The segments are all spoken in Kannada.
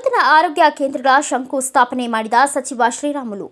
ನೂತನ ಆರೋಗ್ಯ ಕೇಂದ್ರಗಳ ಶಂಕು ಸ್ಥಾಪನೆ ಮಾಡಿದ ಸಚಿವ ಶ್ರೀರಾಮುಲು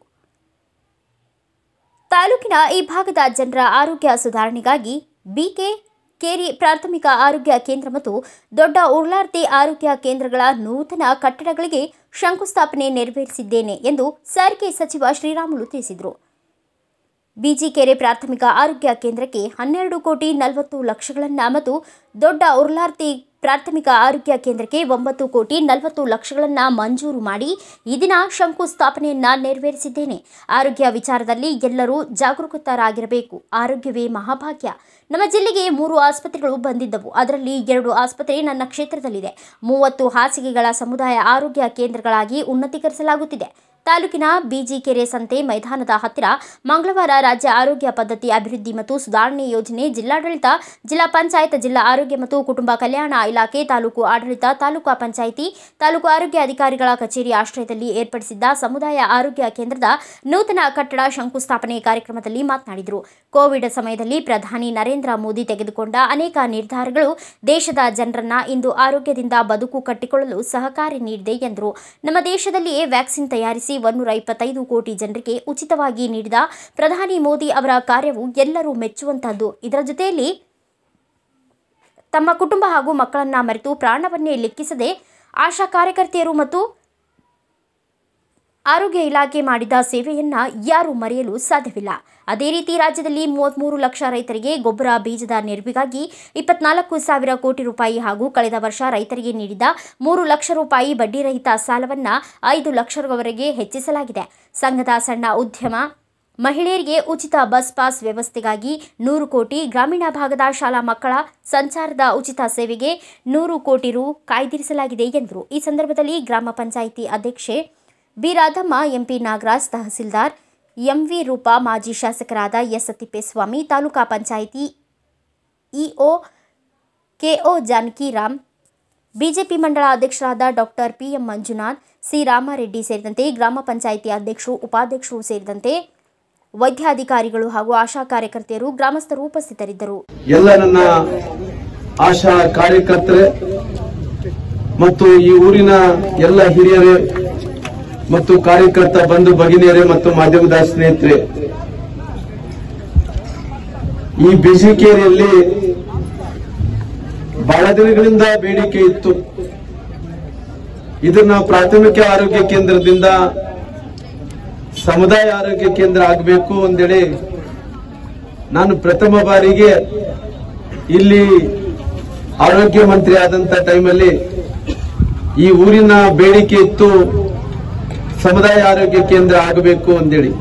ತಾಲೂಕಿನ ಈ ಭಾಗದ ಜನರ ಆರೋಗ್ಯ ಸುಧಾರಣೆಗಾಗಿ ಬಿಕೆ ಕೇರಿ ಪ್ರಾಥಮಿಕ ಆರೋಗ್ಯ ಕೇಂದ್ರ ಮತ್ತು ದೊಡ್ಡ ಉರ್ಲಾರ್ತಿ ಆರೋಗ್ಯ ಕೇಂದ್ರಗಳ ನೂತನ ಕಟ್ಟಡಗಳಿಗೆ ಶಂಕುಸ್ಥಾಪನೆ ನೆರವೇರಿಸಿದ್ದೇನೆ ಎಂದು ಸಾರಿಗೆ ಸಚಿವ ಶ್ರೀರಾಮುಲು ತಿಳಿಸಿದರು ಬಿಜಿಕೆರೆ ಪ್ರಾಥಮಿಕ ಆರೋಗ್ಯ ಕೇಂದ್ರಕ್ಕೆ ಹನ್ನೆರಡು ಕೋಟಿ ನಲವತ್ತು ಲಕ್ಷಗಳನ್ನು ಮತ್ತು ದೊಡ್ಡ ಉರ್ಲಾರ್ತಿ ಪ್ರಾಥಮಿಕ ಆರೋಗ್ಯ ಕೇಂದ್ರಕ್ಕೆ ಒಂಬತ್ತು ಕೋಟಿ ನಲವತ್ತು ಲಕ್ಷಗಳನ್ನು ಮಂಜೂರು ಮಾಡಿ ಈ ದಿನ ಶಂಕುಸ್ಥಾಪನೆಯನ್ನ ನೆರವೇರಿಸಿದ್ದೇನೆ ಆರೋಗ್ಯ ವಿಚಾರದಲ್ಲಿ ಎಲ್ಲರೂ ಜಾಗರೂಕತರಾಗಿರಬೇಕು ಆರೋಗ್ಯವೇ ಮಹಾಭಾಗ್ಯ ನಮ್ಮ ಜಿಲ್ಲೆಗೆ ಮೂರು ಆಸ್ಪತ್ರೆಗಳು ಬಂದಿದ್ದವು ಅದರಲ್ಲಿ ಎರಡು ಆಸ್ಪತ್ರೆ ನನ್ನ ಕ್ಷೇತ್ರದಲ್ಲಿದೆ ಮೂವತ್ತು ಹಾಸಿಗೆಗಳ ಸಮುದಾಯ ಆರೋಗ್ಯ ಕೇಂದ್ರಗಳಾಗಿ ಉನ್ನತೀಕರಿಸಲಾಗುತ್ತಿದೆ ತಾಲೂಕಿನ ಬಿಜಿಕೆರೆ ಸಂತೆ ಮೈದಾನದ ಹತ್ತಿರ ಮಂಗಳವಾರ ರಾಜ್ಯ ಆರೋಗ್ಯ ಪದ್ಧತಿ ಅಭಿವೃದ್ಧಿ ಮತ್ತು ಸುಧಾರಣೆ ಯೋಜನೆ ಜಿಲ್ಲಾಡಳಿತ ಜಿಲ್ಲಾ ಪಂಚಾಯತ್ ಜಿಲ್ಲಾ ಆರೋಗ್ಯ ಮತ್ತು ಕುಟುಂಬ ಕಲ್ಯಾಣ ಇಲಾಖೆ ತಾಲೂಕು ಆಡಳಿತ ತಾಲೂಕು ಪಂಚಾಯಿತಿ ತಾಲೂಕು ಆರೋಗ್ಯ ಅಧಿಕಾರಿಗಳ ಕಚೇರಿ ಆಶ್ರಯದಲ್ಲಿ ಏರ್ಪಡಿಸಿದ್ದ ಸಮುದಾಯ ಆರೋಗ್ಯ ಕೇಂದ್ರದ ನೂತನ ಕಟ್ಟಡ ಶಂಕುಸ್ಥಾಪನೆ ಕಾರ್ಯಕ್ರಮದಲ್ಲಿ ಮಾತನಾಡಿದರು ಕೋವಿಡ್ ಸಮಯದಲ್ಲಿ ಪ್ರಧಾನಿ ನರೇಂದ್ರ ಮೋದಿ ತೆಗೆದುಕೊಂಡ ಅನೇಕ ನಿರ್ಧಾರಗಳು ದೇಶದ ಜನರನ್ನ ಇಂದು ಆರೋಗ್ಯದಿಂದ ಬದುಕು ಕಟ್ಟಿಕೊಳ್ಳಲು ಸಹಕಾರಿ ನೀಡಿದೆ ಎಂದರು ನಮ್ಮ ದೇಶದಲ್ಲಿಯೇ ವ್ಯಾಕ್ಸಿನ್ ತಯಾರಿಸಿ ಒನ್ನೂರ ಇಪ್ಪತ್ತೈದು ಕೋಟಿ ಜನರಿಗೆ ಉಚಿತವಾಗಿ ನೀಡಿದ ಪ್ರಧಾನಿ ಮೋದಿ ಅವರ ಕಾರ್ಯವು ಎಲ್ಲರೂ ಮೆಚ್ಚುವಂತಹದ್ದು ಇದರ ಜೊತೆಯಲ್ಲಿ ತಮ್ಮ ಕುಟುಂಬ ಹಾಗೂ ಮಕ್ಕಳನ್ನ ಮರೆತು ಪ್ರಾಣವನ್ನೇ ಲೆಕ್ಕಿಸದೆ ಆಶಾ ಕಾರ್ಯಕರ್ತೆಯರು ಮತ್ತು ಆರೋಗ್ಯ ಇಲಾಖೆ ಮಾಡಿದ ಸೇವೆಯನ್ನ ಯಾರೂ ಮರೆಯಲು ಸಾಧ್ಯವಿಲ್ಲ ಅದೇ ರೀತಿ ರಾಜ್ಯದಲ್ಲಿ ಮೂವತ್ಮೂರು ಲಕ್ಷ ರೈತರಿಗೆ ಗೊಬ್ಬರ ಬೀಜದ ನೆರವಿಗಾಗಿ ಇಪ್ಪತ್ನಾಲ್ಕು ಸಾವಿರ ಕೋಟಿ ರೂಪಾಯಿ ಹಾಗೂ ಕಳೆದ ವರ್ಷ ರೈತರಿಗೆ ನೀಡಿದ ಮೂರು ಲಕ್ಷ ರೂಪಾಯಿ ಬಡ್ಡಿರಹಿತ ಸಾಲವನ್ನ ಐದು ಲಕ್ಷವರೆಗೆ ಹೆಚ್ಚಿಸಲಾಗಿದೆ ಸಂಘದ ಸಣ್ಣ ಉದ್ಯಮ ಮಹಿಳೆಯರಿಗೆ ಉಚಿತ ಬಸ್ ಪಾಸ್ ವ್ಯವಸ್ಥೆಗಾಗಿ ನೂರು ಕೋಟಿ ಗ್ರಾಮೀಣ ಭಾಗದ ಶಾಲಾ ಮಕ್ಕಳ ಸಂಚಾರದ ಉಚಿತ ಸೇವೆಗೆ ನೂರು ಕೋಟಿ ರು ಕಾಯ್ದಿರಿಸಲಾಗಿದೆ ಎಂದರು ಈ ಸಂದರ್ಭದಲ್ಲಿ ಗ್ರಾಮ ಪಂಚಾಯಿತಿ ಅಧ್ಯಕ್ಷೆ B Radhamma MP Nagaraj tahsildar MV Roopa ಮಾಜಿ ಶಾಸಕರಾದ S Thippeswamy taluka panchayat EO KO Janakiram BJP ಮಂಡಳ ಅಧ್ಯಕ್ಷರಾದ doctor PM Manjunath C Ramareddy ಸೇರಿದಂತೆ ಗ್ರಾಮ ಪಂಚಾಯಿತಿ ಅಧ್ಯಕ್ಷರು ಉಪಾಧ್ಯಕ್ಷರು ಸೇರಿದಂತೆ ವೈದ್ಯಾಧಿಕಾರಿಗಳು ಹಾಗೂ ಆಶಾ ಕಾರ್ಯಕರ್ತೆಯರು ಗ್ರಾಮಸ್ಥರು ಉಪಸ್ಥಿತರಿದ್ದರು ಎಲ್ಲ ನನ್ನ ಆಶಾ ಕಾರ್ಯಕರ್ತರೆ ಮತ್ತು ಈ ಊರಿನ ಎಲ್ಲ ಹಿರಿಯರೇ ಮತ್ತು ಕಾರ್ಯಕರ್ತ ಬಂಧು ಭಗಿನಿಯರೇ ಮತ್ತು ಮಾಧ್ಯಮದ ಸ್ನೇಹಿತರೆ ಈ ಬಿಜಿಕೇರಿಯಲ್ಲಿ ಬಹಳ ದಿನಗಳಿಂದ ಬೇಡಿಕೆ ಇತ್ತು ಇದನ್ನ ಪ್ರಾಥಮಿಕ ಆರೋಗ್ಯ ಕೇಂದ್ರದಿಂದ ಸಮುದಾಯ ಆರೋಗ್ಯ ಕೇಂದ್ರ ಆಗಬೇಕು ಒಂದೇಳಿ ನಾನು ಪ್ರಥಮ ಬಾರಿಗೆ ಇಲ್ಲಿ ಆರೋಗ್ಯ ಮಂತ್ರಿ ಆದಂತ ಟೈಮಲ್ಲಿ ಈ ಊರಿನ ಬೇಡಿಕೆ ಇತ್ತು ಸಮುದಾಯ ಆರೋಗ್ಯ ಕೇಂದ್ರ ಆಗಬೇಕು ಅಂದೇಳಿ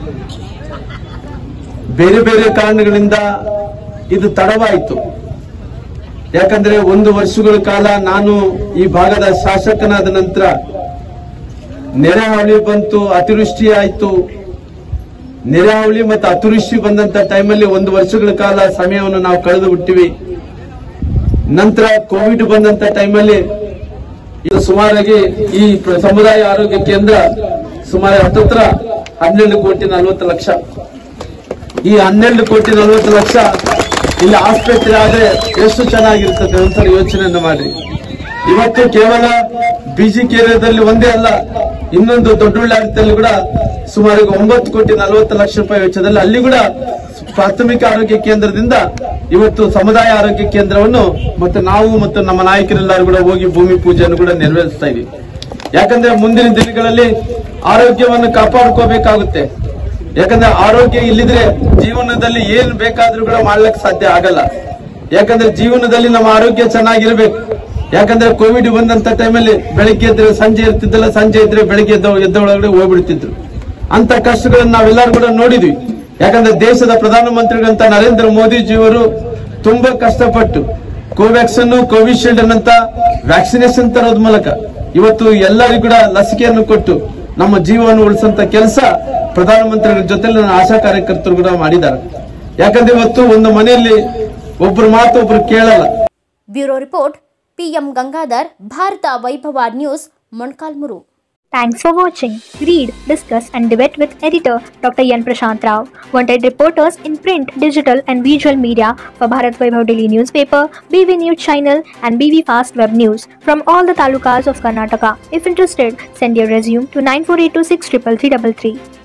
ಬೇರೆ ಬೇರೆ ಕಾರಣಗಳಿಂದ ಇದು ತಡವಾಯಿತು ಯಾಕಂದ್ರೆ ಒಂದು ವರ್ಷಗಳ ಕಾಲ ನಾನು ಈ ಭಾಗದ ಶಾಸಕನಾದ ನಂತರ ನೆರೆ ಹಾವಳಿ ಬಂತು ಅತಿವೃಷ್ಟಿ ಆಯ್ತು ನೆರೆ ಹಾವಳಿ ಮತ್ತು ಅತಿವೃಷ್ಟಿ ಬಂದಂತ ಟೈಮಲ್ಲಿ ಒಂದು ವರ್ಷಗಳ ಕಾಲ ಸಮಯವನ್ನು ನಾವು ಕಳೆದು ಬಿಟ್ಟಿವಿ ನಂತರ ಕೋವಿಡ್ ಬಂದಂತ ಟೈಮಲ್ಲಿ ಇದು ಸುಮಾರಾಗಿ ಈ ಪ್ರ- ಸಮುದಾಯ ಆರೋಗ್ಯ ಕೇಂದ್ರ ಸುಮಾರು ಹತ್ತತ್ರ ಹನ್ನೆರಡು ಕೋಟಿ ನಲವತ್ತು ಲಕ್ಷ ಈ ಹನ್ನೆರಡು ಕೋಟಿ ನಲವತ್ತು ಲಕ್ಷ ಇಲ್ಲಿ ಆಸ್ಪತ್ರೆ ಆದ್ರೆ ಎಷ್ಟು ಚೆನ್ನಾಗಿರ್ತದೆ ಒಂದ್ಸಲ ಯೋಚನೆಯನ್ನು ಮಾಡಿ ಇವತ್ತು ಕೇವಲ ಬಿಜಿ ಕೇಂದ್ರದಲ್ಲಿ ಒಂದೇ ಅಲ್ಲ ಇನ್ನೊಂದು ದೊಡ್ಡಬಳ್ಳಾಪುರದಲ್ಲಿ ಕೂಡ ಸುಮಾರು ಒಂಬತ್ತು ಕೋಟಿ ನಲವತ್ತು ಲಕ್ಷ ರೂಪಾಯಿ ವೆಚ್ಚದಲ್ಲಿ ಅಲ್ಲಿ ಕೂಡ ಪ್ರಾಥಮಿಕ ಆರೋಗ್ಯ ಕೇಂದ್ರದಿಂದ ಇವತ್ತು ಸಮುದಾಯ ಆರೋಗ್ಯ ಕೇಂದ್ರವನ್ನು ಮತ್ತು ನಾವು ಮತ್ತು ನಮ್ಮ ನಾಯಕರೆಲ್ಲರೂ ಕೂಡ ಹೋಗಿ ಭೂಮಿ ಪೂಜೆಯನ್ನು ಕೂಡ ನೆರವೇರಿಸ್ತಾ ಇದೀವಿ ಯಾಕಂದ್ರೆ ಮುಂದಿನ ದಿನಗಳಲ್ಲಿ ಆರೋಗ್ಯವನ್ನು ಕಾಪಾಡ್ಕೋಬೇಕಾಗುತ್ತೆ ಯಾಕಂದ್ರೆ ಆರೋಗ್ಯ ಇಲ್ಲಿದ್ರೆ ಜೀವನದಲ್ಲಿ ಏನ್ ಬೇಕಾದ್ರೂ ಕೂಡ ಮಾಡ್ಲಿಕ್ಕೆ ಸಾಧ್ಯ ಆಗಲ್ಲ ಯಾಕಂದ್ರೆ ಜೀವನದಲ್ಲಿ ನಮ್ಮ ಆರೋಗ್ಯ ಚೆನ್ನಾಗಿರ್ಬೇಕು ಯಾಕಂದ್ರೆ ಕೋವಿಡ್ ಬಂದಂತ ಟೈಮಲ್ಲಿ ಬೆಳಿಗ್ಗೆ ಎದ್ರೆ ಸಂಜೆ ಇರ್ತಿದ್ದಲ್ಲ ಸಂಜೆ ಇದ್ರೆ ಬೆಳಿಗ್ಗೆ ಎದ್ದ ಎದ್ದ ಒಳಗಡೆ ಹೋಗ್ಬಿಡ್ತಿದ್ರು ಅಂತ ಕಷ್ಟಗಳನ್ನ ನಾವೆಲ್ಲರೂ ಕೂಡ ನೋಡಿದ್ವಿ ಯಾಕಂದ್ರೆ ದೇಶದ ಪ್ರಧಾನಮಂತ್ರಿಗಳಂತ ನರೇಂದ್ರ ಮೋದಿಜಿಯವರು ತುಂಬಾ ಕಷ್ಟಪಟ್ಟು ಕೋವ್ಯಾಕ್ಸಿನ್ ಕೋವಿಶೀಲ್ಡ್ ಅನ್ನಂತ ವ್ಯಾಕ್ಸಿನೇಷನ್ ತರೋದ್ ಮೂಲಕ ಇವತ್ತು ಎಲ್ಲರಿಗೂ ಕೂಡ ಲಸಿಕೆಯನ್ನು ಕೊಟ್ಟು ನಮ್ಮ ಜೀವವನ್ನು ಉಳಿಸಂತ ಕೆಲಸ ಪ್ರಧಾನಮಂತ್ರಿಗಳ ಜೊತೆ ನನ್ನ ಆಶಾ ಕಾರ್ಯಕರ್ತರು ಕೂಡ ಮಾಡಿದ್ದಾರೆ ಯಾಕಂದ್ರೆ ಇವತ್ತು ಒಂದು ಮನೆಯಲ್ಲಿ ಒಬ್ರು ಮಾತು ಒಬ್ರು ಕೇಳಲ್ಲ bureau report PM Gangadhar Bharata Vaibhava news Molakalmuru Thanks for watching. Read, discuss, and debate with editor Dr. Yan Prashant Rao. Wanted reporters in print, digital, and visual media for Bharat Vaibhav Daily newspaper, BV News channel, and BV Fast Web News from all the talukas of Karnataka. If interested, send your resume to 9482633333.